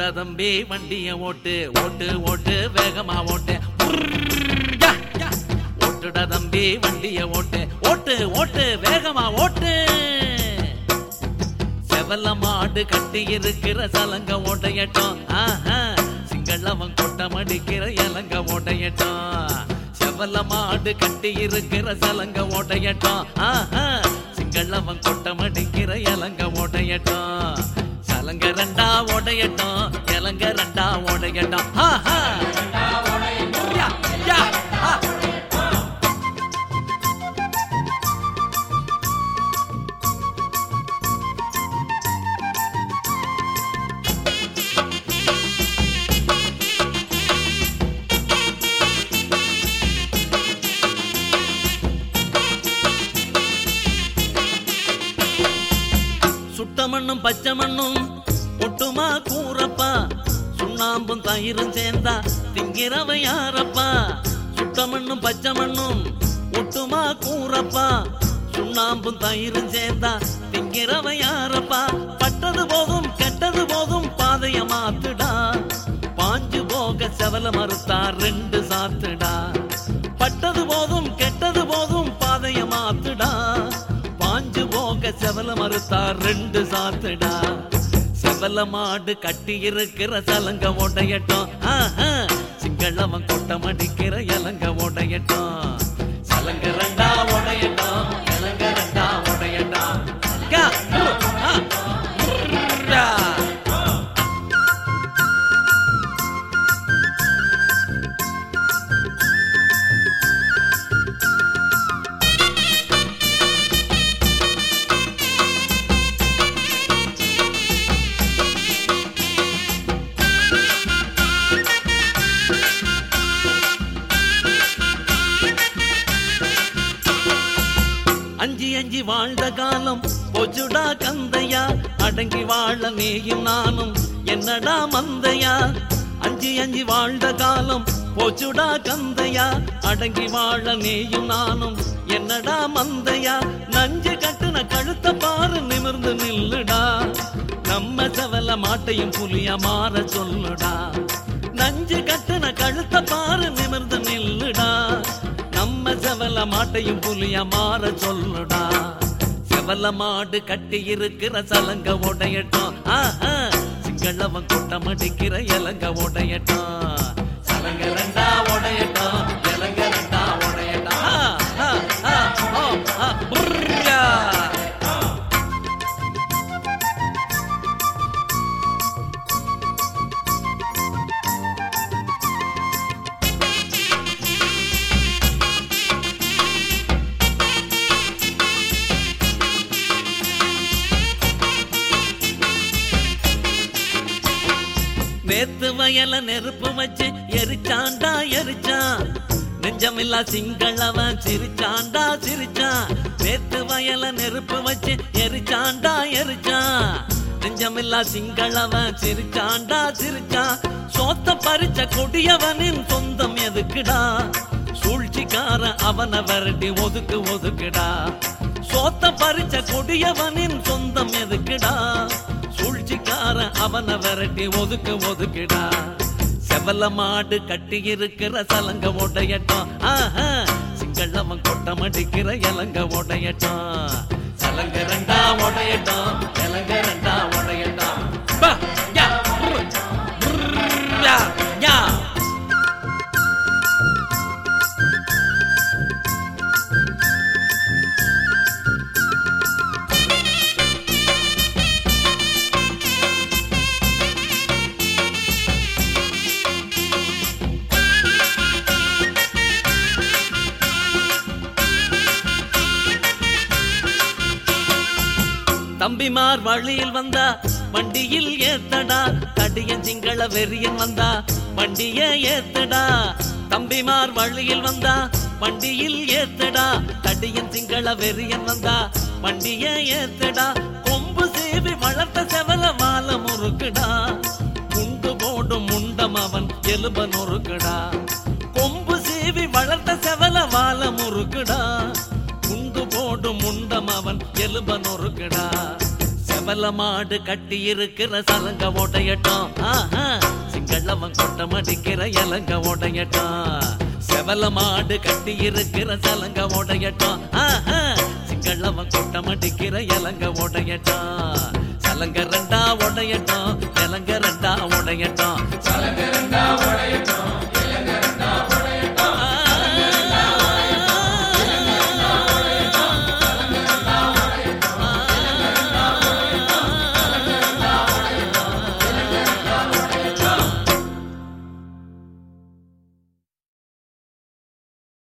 ஓட்டுடா தம்பி வண்டிய ஓட்டு ஓட்டு ஓட்டு வேகமா ஓட்டு உர்யா, யா. ஓட்டுடா தம்பி வண்டிய ஓட்டு ஓட்டு ஓட்டு வேகமா ஓட்டு செவல மாடு கட்டி இருக்கிற சலங்க ஓடையட்டும் ஆஹா சிங்களவன் கொட்டம் அடிக்கிற இலங்க ஓடையட்டும் செவல மாடு கட்டி இருக்கிற சலங்க ஓடையட்டும் ஆஹா சிங்களவன் கொட்டம் அடிக்கிற இலங்க ஓடையட்டும் சலங்க ரெண்டா ஓடையட்டும் இலங்க ரெண்டா ஓடையட்டும் ஆஹா யா, யா, ஆ. சுட்ட மண்ணும் பச்சை மண்ணும் ஒட்டுமா கூறப்பா சுண்ணாம்பும் தயிரும் சேர்ந்தா திங்கிறவ யாரப்பா சுட்ட மண்ணும் பச்சை மண்ணும் ஒட்டுமா கூறப்பா சுண்ணாம்பும் தயிரும் சேர்ந்தா திங்கிறவ யாரப்பா பட்டது போதும் கெட்டது போதும் பாதைய மாத்துடா பாஞ்சு போக செவல மறுத்தா ரெண்டு சாத்துடா பட்டது போதும் கெட்டது போதும் பாதைய மாத்துடா பாஞ்சு போக செவல மறுத்தா ரெண்டு சாத்துடா செவல மாடு கட்டி இருக்கிற சலங்க ஓடையட்டும் ஆஹா, சிங்களவன் கொட்டம் அடிக்கிற இலங்க ஓடையட்டும் சலங்க ரெண்டா ஓடையட்டும் இலங்க ரெண்டா ஓடையட்டும் கா, உ, ஆ, உர்ரா. அஞ்சி அஞ்சி வாழ்ந்த காலம் பொச்சுடா கந்தையா அடங்கி வாழ நீயும் நானும் என்னடா மந்தையா அஞ்சி அஞ்சி வாழ்ந்த காலம் போச்சுடா கந்தையா அடங்கி வாழ நீயும் நானும் என்னடா மந்தையா நஞ்சு கட்டுன கழுத்த பாரு நிமிர்ந்து நில்லுடா நம்ம செவல மாட்டையும் புலியா மாற சொல்லுடா நஞ்சு கட்டுன கழுத்த பாரு நிமிர்ந்து நில்லுடா நம்ம செவல மாட்டையும் புலியா மாற சொல்லுடா செவல மாடு கட்டி இருக்கிற சலங்க உடையட்டும் ஆஹா சிங்களவன் கூட்டம் அடிக்கிற இலங்க உடையட்டும் சலங்க ரெண்டா உடையட்டும் இலங்க ரெண்டா உடையட்டும் ஆ, ஆ, ஆ, ஓ, ஆ, புர்ரா. நேத்து வயல நெருப்பு வச்சு எரிச்சாண்டா எரிச்சான் நெஞ்சமில்லா சிங்களவன் சிரிச்சாண்டா சிரிச்சான் நேத்து வயல நெருப்பு வச்சு எரிச்சாண்டா எரிச்சான் நெஞ்சமில்லா சிங்களவன் சிரிச்சாண்டா சிரிச்சான் சோத்த பறிச்ச கொடியவனின் சொந்தம் எதுக்குடா சூழ்ச்சிக்கார அவனை விரட்டி ஒதுக்கு ஒதுக்குடா சோத்த பறிச்ச கொடியவனின் சொந்தம் எதுக்குடா சூழ்ச்சிக்கார அவனை விரட்டி ஒதுக்கு ஒதுக்குடா செவல மாடு கட்டி இருக்கிற சலங்க உடையட்டும் ஆஹா சிங்களவன் கொட்டம் அடிக்கிற இலங்க உடையட்டும் சலங்க ரெண்டா உடையட்டும் இலங்க ரெண்டா உடையட்டும் பா, யா, புர், புர், யா, யா. தம்பிமார் வழியில் வந்தா வண்டியில் ஏத்தடா தடியன் சிங்கள வெறியன் வந்தா வண்டிய ஏத்தடா தம்பிமார் வழியில் வந்தா வண்டியில் ஏத்தடா தடியன் சிங்கள வெறியன் வந்தா வண்டிய ஏத்தடா கொம்பு சேவி வளர்த்த செவல மால முறுக்குடா குண்டு போடும் முண்டம் அவன் எலுப நொறுக்குடா கொம்பு சேவி வளர்த்த செவல வால முறுக்குடா குண்டு போடும் முண்டம் அவன் எலுப நொறுக்குடா செவல செவல மாடு கட்டி இருக்கிற சலங்க ஓடையட்டும் ஆஹா சிங்களவன் கொட்டம் அடிக்கிற இலங்க ஓடையட்டும் செவல மாடு கட்டி இருக்கிற சலங்க ஓடையட்டும் ஆஹா சிங்களவன் கொட்டம் அடிக்கிற இலங்க ஓடையட்டும் சலங்க ரெண்டா உடையட்டும் இலங்க ரெண்டா உடையட்டும் சலங்க ரெண்டா உடையட்டும்